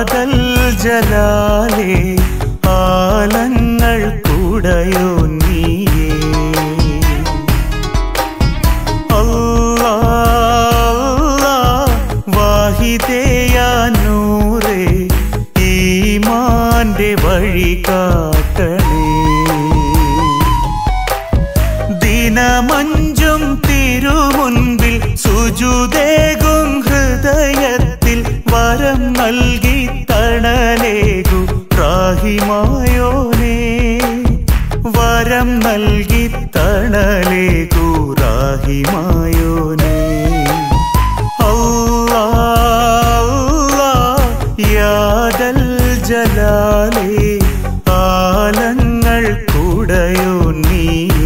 യാദൽ ജലാലേ ആലങ്ങൾ കൂടയോ നീയേ അല്ലാ അല്ലാ, വാഹിദയാ നൂറേ ഈമാന്റെ വഴി കാട്ടണേ ദിനമഞ്ചും തിരുമുൻപിൽ സുജുദേകും ഹൃദയത്തിൽ വരം നൽകി തണലേകു റാഹിമായോനേ വരം നൽകി തണലേകു റാഹിമായോനേ അല്ലാ അല്ലാ, യാദൽ ജലാലേ ആലങ്ങൾ കൂടയോ നീയേ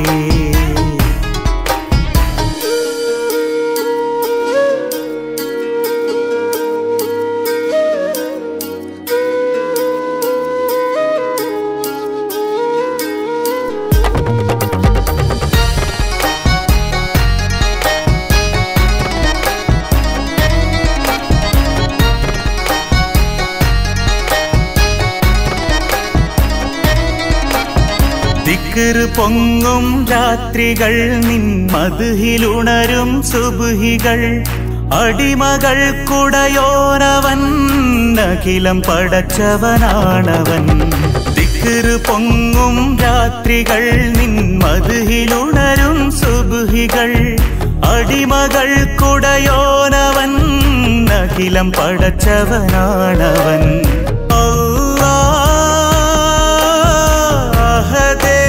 ദിക്കറ് പൊങ്ങും രാത്രികൾ നിൻ മധുഹിലുണരും സുബുഹികൾ അടിമകൾക്കുടയോനവൻ അഖിലം പടച്ചവനാണവൻ ദിക്കറ് പൊങ്ങും രാത്രികൾ നിൻ മധുഹിലുണരും സുബുഹികൾ അടിമകൾക്കുടയോനവൻ അഖിലം പടച്ചവനാണവൻ അല്ലാഹദേ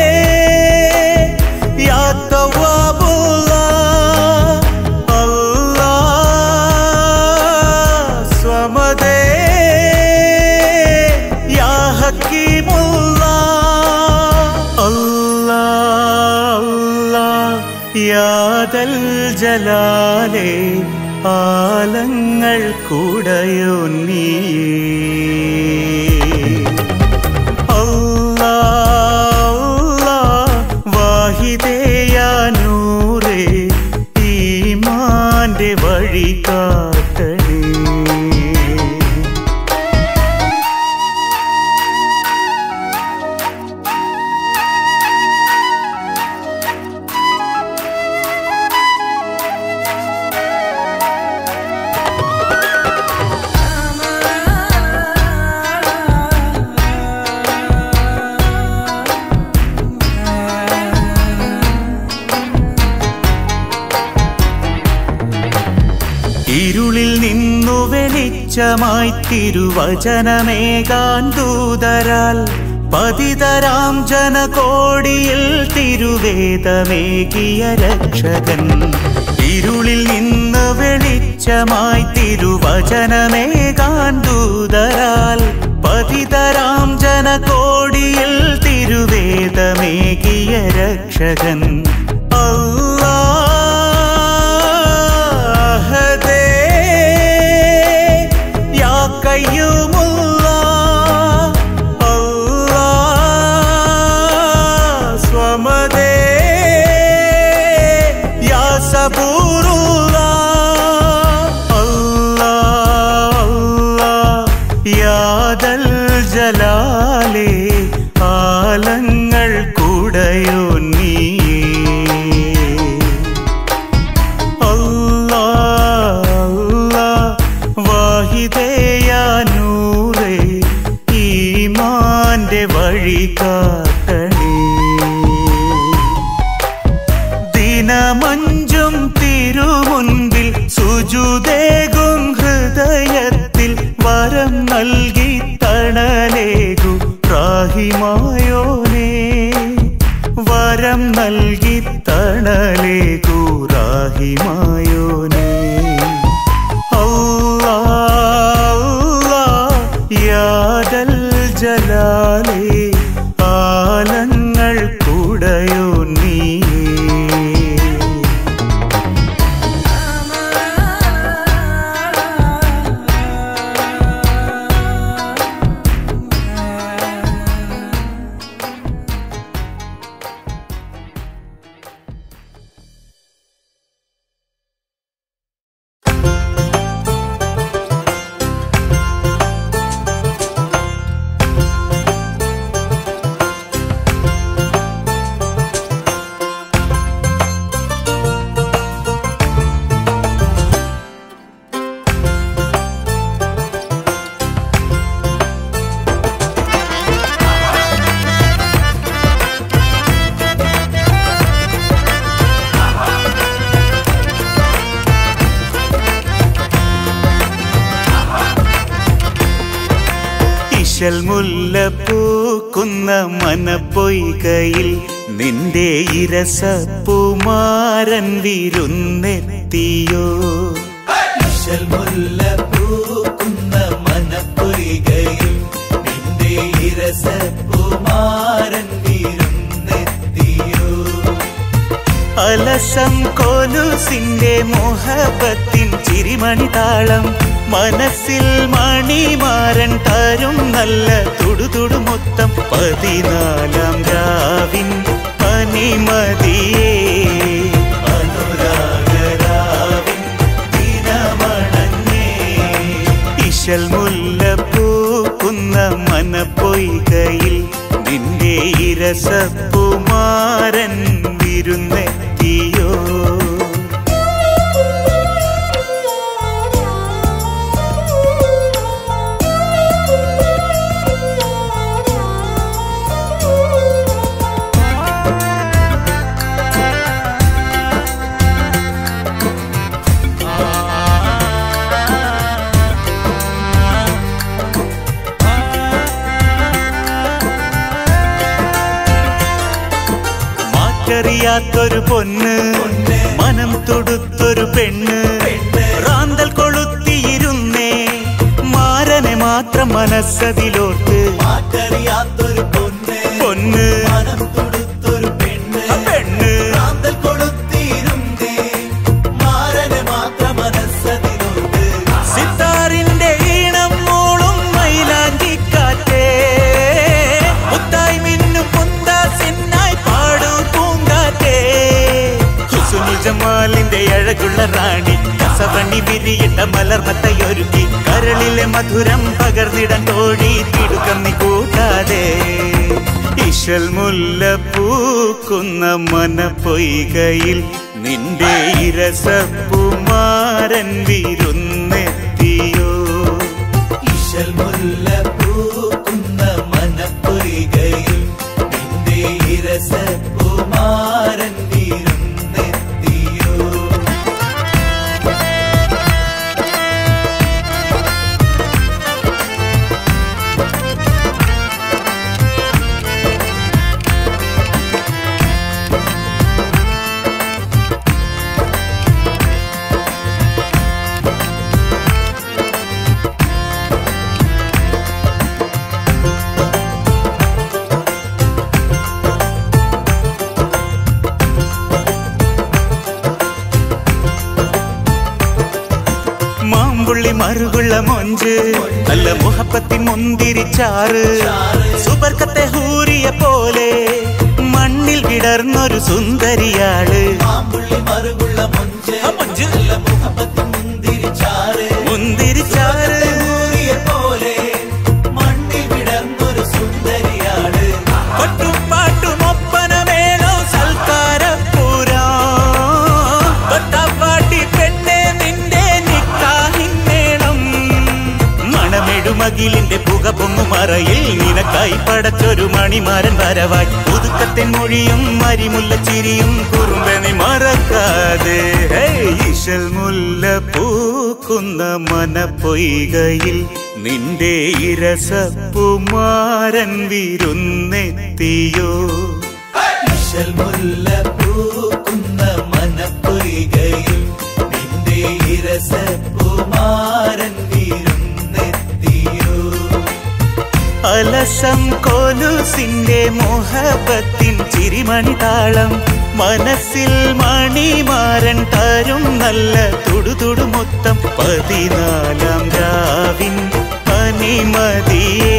യാ തവ്വാബുല്ലാഹ് അല്ലാഹ് സ്വമദേ യാ ഹക്കീമുല്ലാഹ് അല്ലാഹ് അല്ലാഹ് യാദൽ ജലാലേ ആലങ്ങൾ കൂടയോ നീയേ അല്ലാ അല്ലാ, വാഹിദയാ നൂറേ ഈമാന്റെ വഴി കാട്ടണേ ഇരുളിൽ നിന്നു വെളിച്ചമായി തിരുവചനമേകാൻ ദൂതരാൽ പതിതരാം ജനകോടിയിൽ തിരുവേദമേകിയ രക്ഷകൻ ഇരുളിൽ നിന്ന് വെളിച്ചമായി തിരുവചനമേകാൻ ദൂതരാൽ പതിതരാം ജനകോടിയിൽ തിരുവേദമേകിയ രക്ഷകൻ അല്ലാഹദേ യാ കയ്യൂമുല്ലാഹ് അല്ലാഹ് സ്വമദേ യാ സബൂറുല്ലാഹ് അല്ലാഹ് അല്ലാഹ് യാദൽ ജലാലേ ആലങ്ങൾ കൂടയോ നീയേ അല്ലാ അല്ലാ, വാഹിദയാ നൂറേ ഈമാന്റെ വഴി കാട്ടണേ ദിനമഞ്ചും തിരുമുൻപിൽ സുജുദേകും ഹൃദയത്തിൽ വരം നൽകി തണലേകു റാഹിമായോനേ വരം നൽകി തണലേകു റാഹിമായോനേ അല്ലാ അല്ലാ, യാദൽ ജലാലേ ആലങ്ങൾ കൂടയോ നീയേ ും ഇശൽ മുല്ല പൂക്കുന്ന മനപ്പൊയ്കയിൽ നിന്റെ ഇരസപ്പുമാരൻ വിരുന്നെത്തിയോ ഇശൽ മുല്ല പൂക്കുന്ന മനപ്പൊയ്കയിൽ നിന്റെ ഇരസകുമാരൻ വിരുന്നെത്തിയോ അലസം കൊലുസിന്റെ മോഹബത്തിൻ ചിരിമണി താളം മനസ്സിൽ മണിമാരൻ തരും നല്ല തുടുതുടു മൊത്തം പതിനാലാം രാവിൻ പനിമതിയേ അനുരാഗരാവിൻ ദിനമണഞ്ഞേ ഇശൽ മുല്ല പൂക്കുന്ന മനപ്പൊയ്കയിൽ നിന്റെ ഇരസപ്പുമാരൻ വിരുന്നെത്തിയോ മാറ്ററിയാത്തൊരു പൊന്ന് മനം തൊടുത്തൊരു പെണ്ണ് റാന്തൽ കൊളുത്തിയിരുന്നേ മാരനെ മാത്രം മനസ്സതിലോർത്ത് മാറ്ററിയാത്തൊരു പൊന്ന് പൊന്ന് മനം തൊടുത്തൊരു പെണ്ണ് ആ പെണ്ണ് പ്രാന്തൽ കൊളുത്തിയിരുന്നേ മാരനെ മാത്രം മനസ്സതിലോട്ട് സിത്താറിന്റെ ഈണം മൂളും മൈലാഞ്ചിക്കാറ്റേ മുത്തായി മിന്നും മുന്താസിന്നായി പാടൂ പൂങ്കാറ്റേ ഹുസുനുൽ ജമാലിന്റെ അഴകുള്ള റാണി കസവണി വിരിയിട്ട മലർമത്തയൊരുക്കി കരളിലെ മധുരം പകർന്നിടം തോഴി തിടുക്കം നീ കൂട്ടാതെ ഇശൽ മുല്ല പൂക്കുന്ന മനപ്പൊയ്കയിൽ നിന്റെ ഇരസപ്പുമാരൻ വിരുന്നെത്തിയോ ഇശൽ മുല്ല പൂക്കുന്ന മനപ്പൊയ്കയിൽ നിന്റെ ഇരസകുമാരൻ വിരുന്നെത്തിയോ മാമ്പുള്ളി മറുകുള്ള മൊഞ്ച് നല്ല മുഹപ്പത്തിൻ മുന്തിരിച്ചാറ് സുബർക്കത്തെ ഹൂറിയ പോലെ മണ്ണിൽ വിടർന്നൊരു സുന്ദരിയാള് മാമ്പുള്ളി മറുകുള്ള മൊഞ്ച് ആ മൊഞ്ച്. നല്ല മുഹബത്തിൻ മുന്തിരിച്ചാറ് മുന്തിരിച്ചാറ് ൂറിയ പോലെ മണ്ണിൽ വിടർന്നൊരു സുന്ദരിയാണ് പട്ടും പാട്ടും ഒപ്പനമേളോ സൽക്കാരപ്പൂരാ തൊട്ടാപ്പാട്ടി പെണ്ണെ നിന്റെ നിക്കാഹിന്നേളം മണമെഴുമകിലിന്റെ പുക പൊങ്ങുമറയിൽ നിനക്കായി പടച്ചൊരു മണിമാരൻ വരവായി പുതുക്കത്തിൻ മൊഴിയും മരിമുല്ല ചിരിയും കുറുമ്പനി മറക്കാതെ ഹേയ്, ഇശൽ മുല്ല പൂക്കുന്ന മനപ്പൊയ്കയിൽ നിന്റെ ഇരസപ്പുമാരൻ വിരുന്നെത്തിയോ ഇശൽ മുല്ല പൂക്കുന്ന മനപ്പൊയ്കയിൽ നിന്റെ ഇരസകുമാരൻ വിരുന്നെത്തിയോ അലസം കൊലുസിന്റെ മോഹബത്തിൻ ചിരിമണി താളം മനസ്സിൽ മണിമാരൻ തരും നല്ല തുടുതുടു മൊത്തം പതിനാലാം രാവിൻ പനിമതിയേ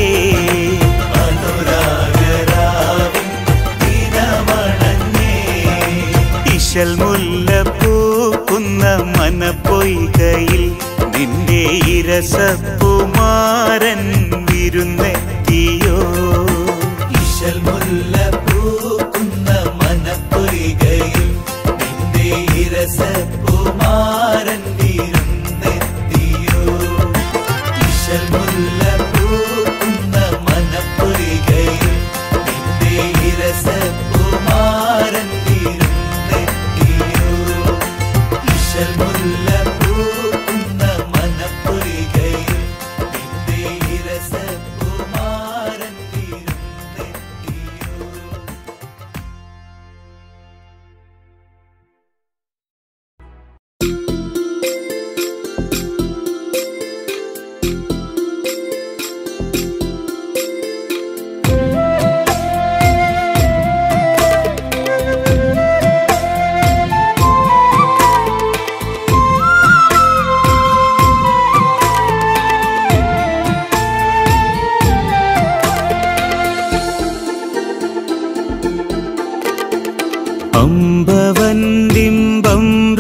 അനുരാഗരാവിൻ ദിനമണഞ്ഞേ ഇശൽ മുല്ല പൂക്കുന്ന മനപ്പൊയ്കയിൽ നിന്റെ ഇരസപ്പുമാരൻ വിരുന്നെത്തിയോ ഇശൽ മുല്ല പൂക്കുന്ന മനപ്പൊയ്കയിൽ നിന്റെ ഇരസകുമാരൻ വിരുന്നെത്തിയോ ഇശൽ മുല്ല പൂക്കുന്ന മനപ്പൊയ്കയിൽ നിന്റെ ഇരസകുമാരൻ വിരുന്നെത്തിയോ ഇശൽ മുല്ല പൂക്കുന്ന മനപ്പൊയ്കയിൽ നിന്റെ ഇരസകുമാരൻ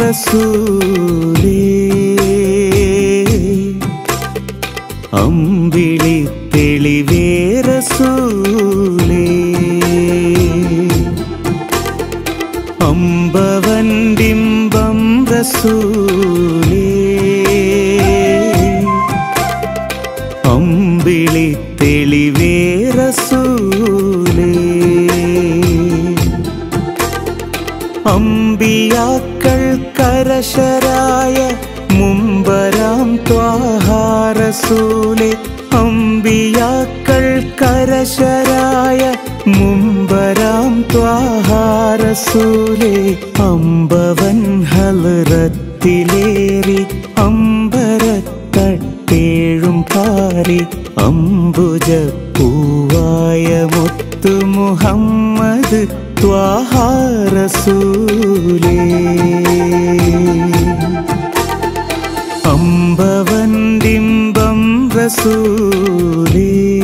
റസൂലേ അമ്പിളി തെളിവേ റസൂലേ അമ്പവൻഡിമ്പം റസൂലേ അമ്പിളി തെളിവേ റസൂലേ അമ്പിയാക്കൾ കരശരായ മുമ്പരാം ത്വാഹാരസൂലെ അമ്പിയാക്കൾ കരശരായ മുമ്പരാം ത്വാഹാരസൂലെ അമ്പവൻ ഹലറത്തിലേറി അമ്പരത്തട്ടേഴും പാറി അംബുജ പൂവായ മുത്തു മുഹമ്മദ് ത്വാഹാരസൂലേ അമ്പവൻഡിമ്പം റസൂലേ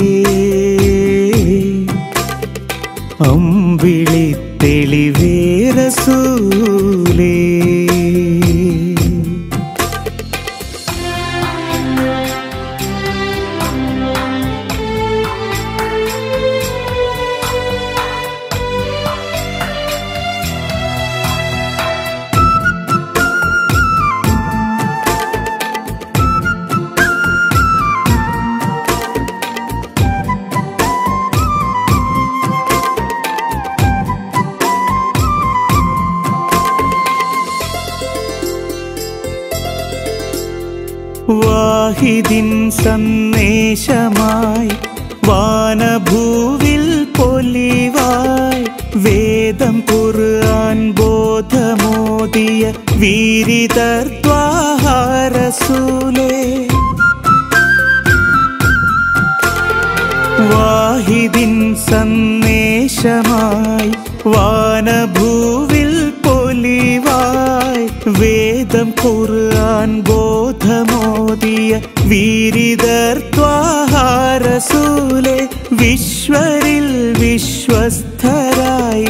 അമ്പിളി തെളിവേ റസൂലേ വാഹിദിൻ സന്ദേശമായി വാനഭൂവിൽ പൊലിവായി വേദം ഖുർആൻ ബോധമോദിയ വീരിതർദ്വാഹാരസൂലേ വാഹിദിൻ സന്ദേശമായി വാനഭൂവിൽ പൊലിവായി വേദം ഖുർആൻ ബോധമോദിയ വീരിതർദ്വാഹാരസൂലെ വിശ്വരിൽ വിശ്വസ്തരായി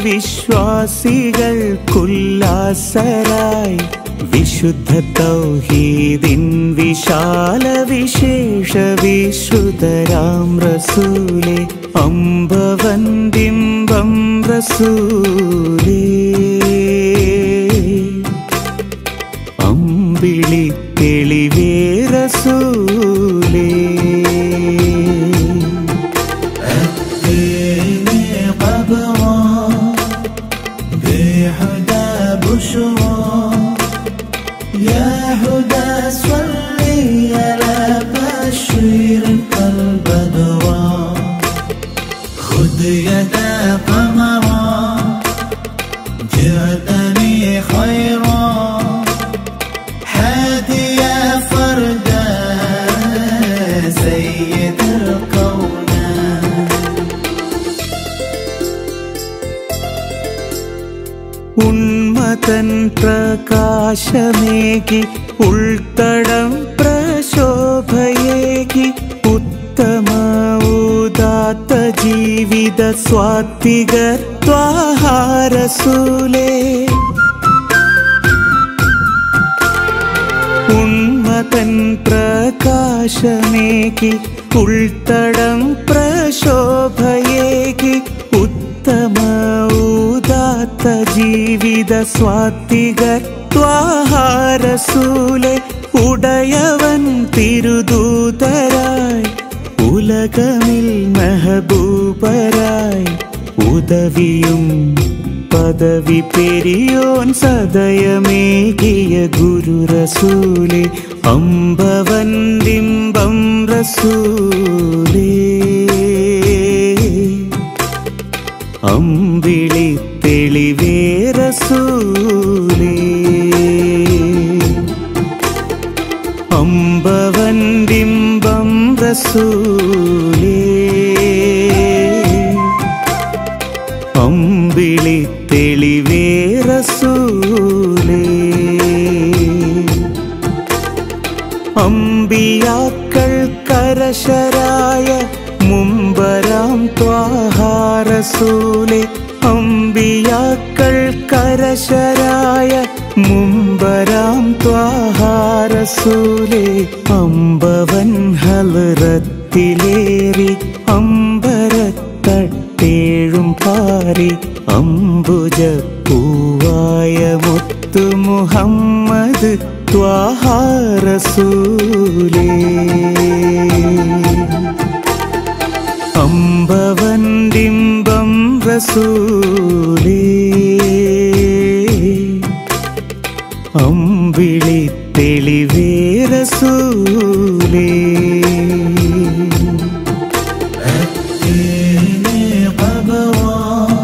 വിശ്വാസികൾക്കുല്ലാസരായി വിശുദ്ധ തൗഹീദിൻ വിശാല വിശേഷ വിശ്രുതരാം റസൂലെ അമ്പവന്തിമ്പം റസൂലേ അമ്പിളി തെളിവേ റസൂലേ أتيني قبرا بهدى بشرى يا هدى صلي على بشير قلب درا خذ يدا قمرا جئتني خيرا هادي فردا سيد الكونين ഉന്മതൻ പ്രകാശമേകി ഉൾത്തടം പ്രശോഭയേകി ഉത്തമ ഉദാത്ത ജീവിത സ്വാത്തികർ ത്വാഹാരസൂലേ ഉന്മതൻ പ്രകാശമേകി ഉൾത്തടം പ്രശോഭയേകി ഉത്തമ ഉദാത്ത ജീവിത സ്വാത്തികർ ത്വാഹാരസൂലെ ഉടയവൻ തിരുദൂതരായി ഉലകമിൽ മെഹബൂബരായി ഉദവിയും പദവി പെരിയോൻ സദയമേകിയ ഗുരു റസൂലെ അമ്പവന്തിമ്പം റസൂലേ അമ്പിളി തെളിവേ റസൂലേ അമ്പവന്തിമ്പം റസൂലേ അമ്പിളി തെളിവേ റസൂലേ അമ്പിയാക്കൾ കരശരായ മുമ്പരാം ത്വാഹാരസൂലെ അമ്പിയാക്കൾ കരശരായ മുമ്പരാം ത്വാഹാരസൂലേ അമ്പവൻ ഹലറത്തിലേറി അമ്പരത്തട്ടേഴും പാറി അംബുജ പൂവായ മുത്തു മുഹമ്മദ് ത്വാഹാരസൂലേ അമ്പവൻഡിമ്പം റസൂലേ അമ്പിളി തെളിവേ റസൂലേ اديني قبرا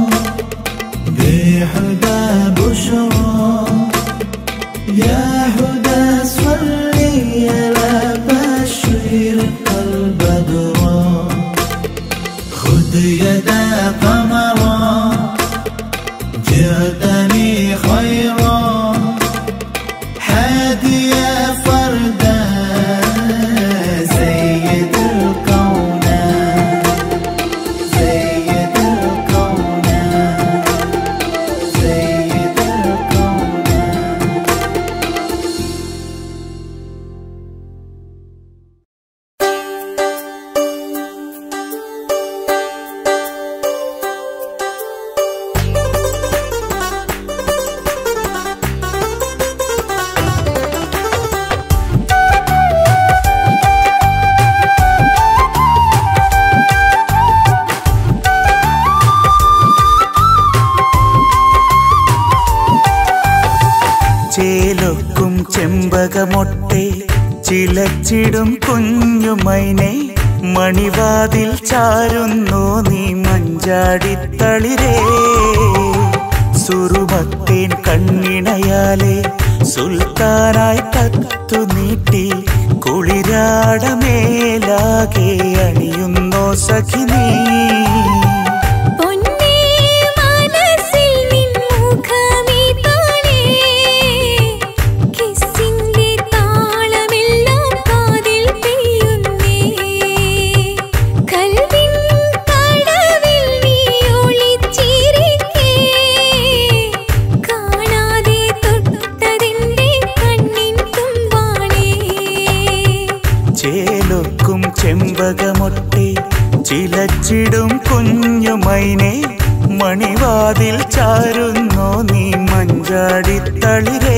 بحدى بشرى يا هدى صلي على بشير البدرا خذ يدا قمرا جئتني خيرا هادي فردا سيد الكونين سيد الكونين سيد الكونين ചേലൊക്കും ചെമ്പകമൊട്ടെ ചിലച്ചിടും കുഞ്ഞുമൈനെ മണിവാതിൽ ചാരുന്നു നീ മഞ്ചാടിത്തളിരേ സുറുമത്തേൻ കണ്ണിണയാലെ സുൽത്താനായി കത്തു നീട്ടി കുളിരാടമേലാകെ അണിയുന്നോ സഖിനീ പൊന്നേ മനസ്സിൽ നിൻ മുഖമിതാണേ കിസ്സിന്റെ താളമെല്ലാം കാതിൽ പെയ്യുന്നേ കൽവിൻ കടവിൽ നീ ഒളിച്ചിരിക്കേ കാണാതെ തൊട്ടതിന്റെ കണ്ണിൻ തുമ്പാണേ ചേലൊക്കും ചെമ്പകമൊട്ടെ ചിലച്ചിടും കുഞ്ഞുമൈനെ മണിവാതിൽ ചാരുന്നോ നീ മഞ്ചാടിത്തളിരേ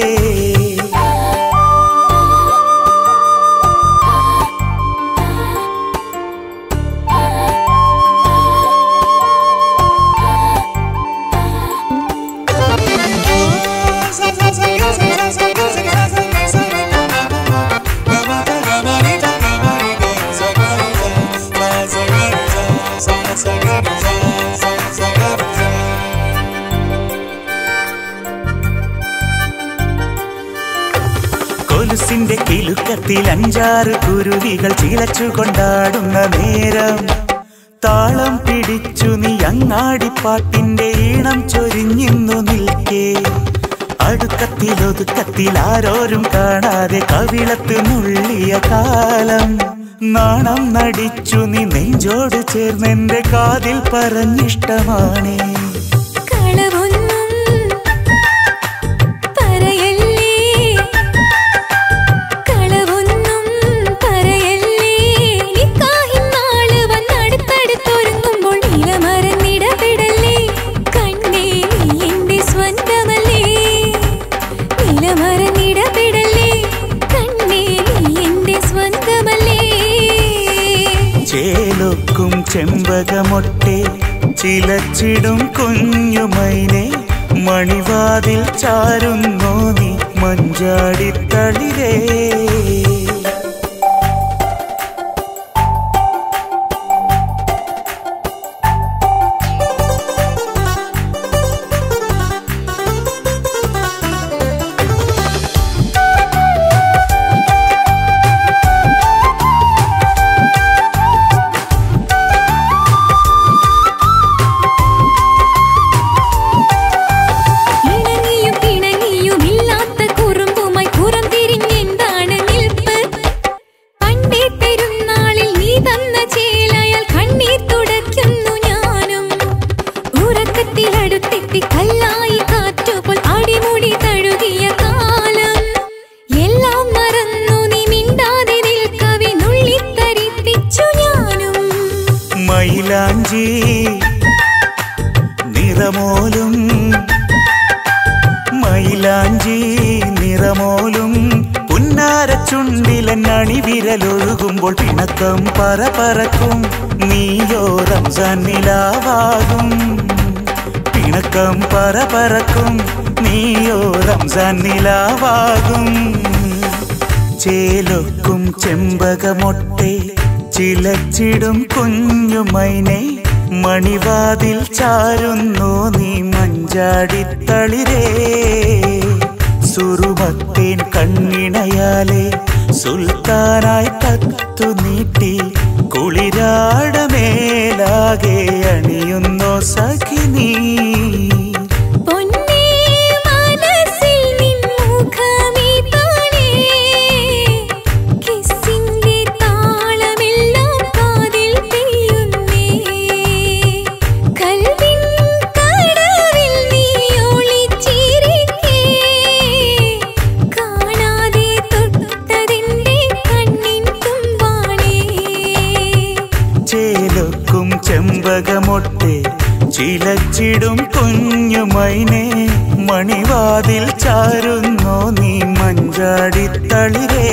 കൊലുസിന്റെ കിലുക്കത്തിൽ അഞ്ചാറ് കുരുവികൾ ചിലച്ചു കൊണ്ടാടുന്ന നേരം താളം പിടിച്ചു നീ അങ്ങാടിപ്പാട്ടിന്റെ ഈണം ചൊരിഞ്ഞിന്നു നിൽക്കേ അടുക്കത്തിൽ ഒതുക്കത്തിൽ ആരോരും കാണാതെ കവിളത്ത് നുള്ളിയ കാലം നാണം നടിച്ചു നീ നെഞ്ചോട് ചേർന്നെന്റെ കാതിൽ പറഞ്ഞിഷ്ടമാണേ കളവൊന്നും പറയല്ലേ കളവൊന്നും പറയല്ലേ നിക്കാഹിൻ നാള് വന്നടുത്തടുത്തൊരുങ്ങുമ്പോൾ നിലമറന്നിടപെടല്ലേ കണ്ണേ നീ എന്റെ സ്വന്തമല്ലേ നിലമറന്നിടപെടല്ലേ കണ്ണേ നീ എന്റെ സ്വന്തമല്ലേ ചേലൊക്കും ചെമ്പകമൊട്ടെ ചിലച്ചിടും കുഞ്ഞുമൈനെ മണിവാതിൽ ചാരുന്നോ നീ മഞ്ചാടിത്തളിരേ ഇണങ്ങിയും പിണങ്ങിയും ഇല്ലാത്ത കുറുമ്പുമായി പുറം തിരിഞ്ഞെന്താണ് നിൽപ്പ് മൈലാഞ്ചി നിറമോലും മൈലാഞ്ചി നിറമോലും പുന്നാര ചുണ്ടിലൻ അണിവിരലൊഴുകുമ്പോൾ പിണക്കം പറ പറക്കും നീയോ റംസാൻ നിലാവാകും പിണക്കം പറ പറക്കും നീയോ റംസാൻ നിലാവാകും ചേലൊക്കും ചെമ്പകമൊട്ടെ ചിലച്ചിടും കുഞ്ഞുമൈനെ മണിവാതിൽ ചാരുന്നു നീ മഞ്ചാടിത്തളിരേ സുറുമത്തേൻ കണ്ണിണയാലെ സുൽത്താനായി കത്തു നീട്ടി കുളിരാടമേലാകെ അണിയുന്നോ സഖിനീ പൊന്നേ മനസ്സിൽ നിൻ മുഖമിതാണേ കിസ്സിന്റെ താളമെല്ലാം കാതിൽ പെയ്യുന്നേ കൽവിൻ കടവിൽ നീ ഒളിച്ചിരിക്കേ കാണാതെ തൊട്ടതിന്റെ കണ്ണിൻ തുമ്പാണേ ചേലൊക്കും ചെമ്പകമൊട്ടെ ചിലച്ചിടും കുഞ്ഞുമൈനെ മണിവാതിൽ ചാരുന്നോ നീ മഞ്ചാടിത്തളിരേ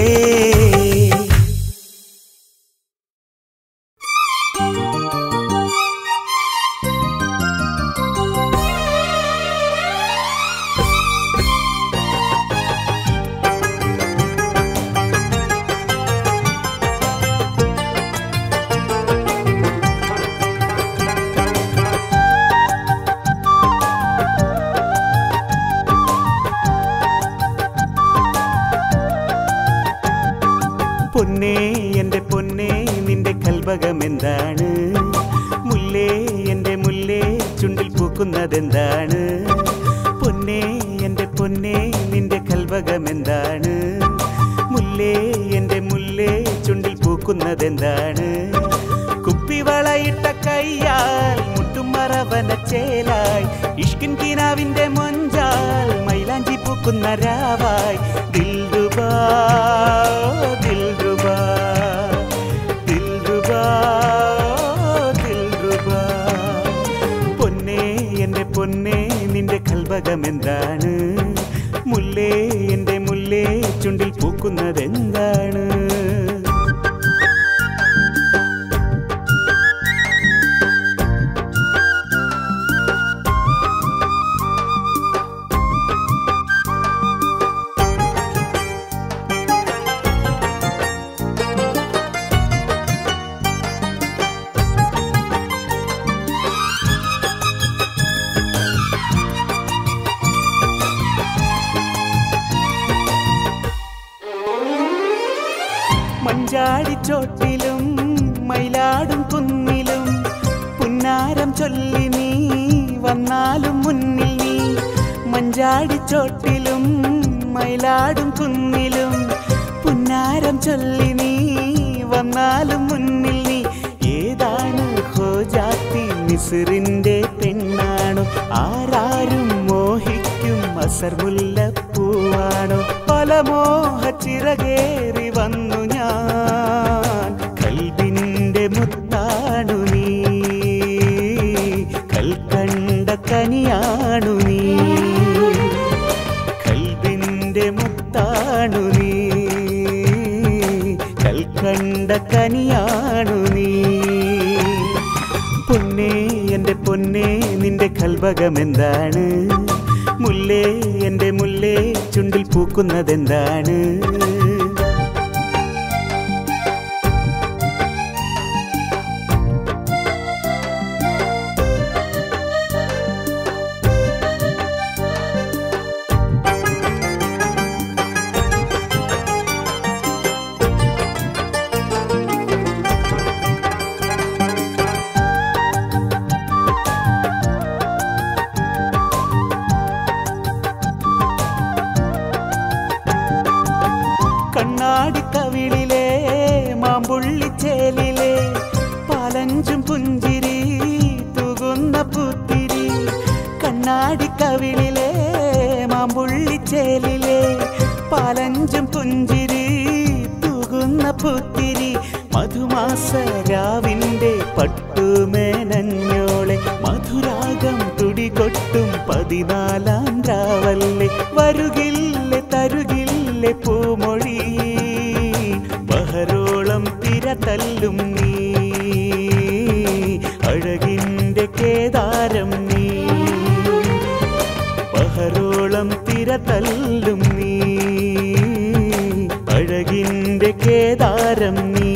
പൊന്നേ എന്റെ പൊന്നേ നിന്റെ കൽവകം എന്താണ് മുല്ലേ എന്റെ മുല്ലേ ചുണ്ടിൽ പൂക്കുന്നതെന്താണ് പൊന്നേ എന്റെ പൊന്നേ നിന്റെ കൽവകം എന്താണ് മുല്ലേ എന്റെ മുല്ലേ ചുണ്ടിൽ പൂക്കുന്നതെന്താണ് കുപ്പിവളയിട്ട കയ്യാൽ മുട്ടുമറവന ചേലായി ഇഷ്കിൻ കിനാവിന്റെ മൊഞ്ചാൽ മൈലാഞ്ചി പൂക്കുന്ന രാവായി ദിൽറുബാ ദിൽറുബാ ദിൽറുബാ ദിൽറുബാ പൊന്നേ എന്റെ പൊന്നേ നിന്റെ കൽവകം എന്താണ് മുല്ലേ എന്റെ മുല്ലേ ചുണ്ടിൽ പൂക്കുന്നതെന്താണ് മഞ്ചാടിച്ചോട്ടിലും മയിലാടും കുന്നിലും പുന്നാരം ചൊല്ലി നീ വന്നാലും മുന്നിൽ നീ മഞ്ചാടിച്ചോട്ടിലും മയിലാടും കുന്നിലും പുന്നാരം ചൊല്ലി നീ വന്നാലും മുന്നിൽ നീ ഏതാണ് ഹോജാത്തി മിസിറിന്റെ പെണ്ണാണോ ആരാരും മോഹിക്കും അസർമുല്ലപ്പൂവാണോ പല മോഹച്ചിറകേറി വന്നു ഞാൻ കൽവിന്റെ മുത്താണു നീ കൽക്കണ്ട കനിയാണു നീ കൽവിന്റെ മുത്താണു നീ കൽക്കണ്ട കനിയാണു നീ പൊന്നേ എന്റെ പൊന്നേ നിന്റെ കൽവകം എന്താണ് മുല്ലേ എന്റെ മുല്ലേ ചുണ്ടിൽ പൂക്കുന്നതെന്താണ് കണ്ണാടി കവിളിലെ മാമ്പുള്ളിച്ചേലിലെ പാലഞ്ചും പുഞ്ചിരി തുകുന്ന പുത്തിരി കണ്ണാടി കവിളിലെ മാമ്പുള്ളിച്ചേലിലെ പാലഞ്ചും പുഞ്ചിരി തുകുന്ന പുത്തിരി മധുമാസ രാവിന്റെ പട്ടുമേനഞ്ഞോളെ മധുരാഗം തുടികൊട്ടും പതിനാലാം രാവല്ലേ വരുകില്ലേ തരുകില്ലേ പൂമൊഴി ബഹരോളം തിര തല്ലും നീ അഴകിൻ്റെ കേദാരം നീ ബഹരോളം തിര തല്ലും നീ അഴകിൻ്റെ കേദാരം നീ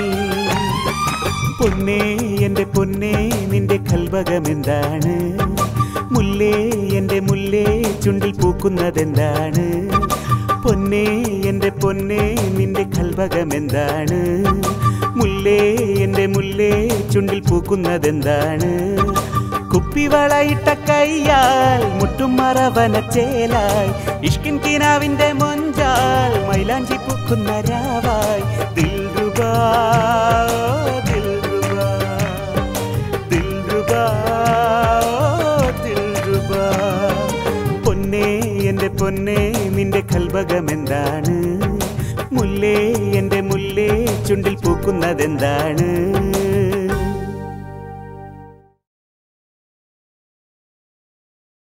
പൊന്നേ എൻ്റെ പൊന്നേ നിന്റെ കൽവകമെന്താണ് മുല്ലേ എൻ്റെ മുല്ലേ ചുണ്ടിൽ പൂക്കുന്നതെന്താണ് പൊന്നേ എൻ്റെ പൊന്നേ നിന്റെ കൽവകമെന്താണ് മുല്ലേ എൻ്റെ മുല്ലേ ചുണ്ടിൽ പൂക്കുന്നതെന്താണ് കുപ്പിവളയിട്ട കയ്യാൽ മുട്ടും മറവന ചേലായി ഇഷ്കിൻ കിനാവിന്റെ മൊഞ്ചാൽ മൈലാഞ്ചി പൂക്കുന്ന രാവായി ദിൽറുബാ ദിൽറുബാ ദിൽറുബാ ദിൽറുബാ പൊന്നേ എൻ്റെ പൊന്നേ നിന്റെ കൽവകമെന്താണ് മുല്ലേ എൻ്റെ മുല്ലേ ചുണ്ടിൽ പൂക്കുന്നതെന്താണ്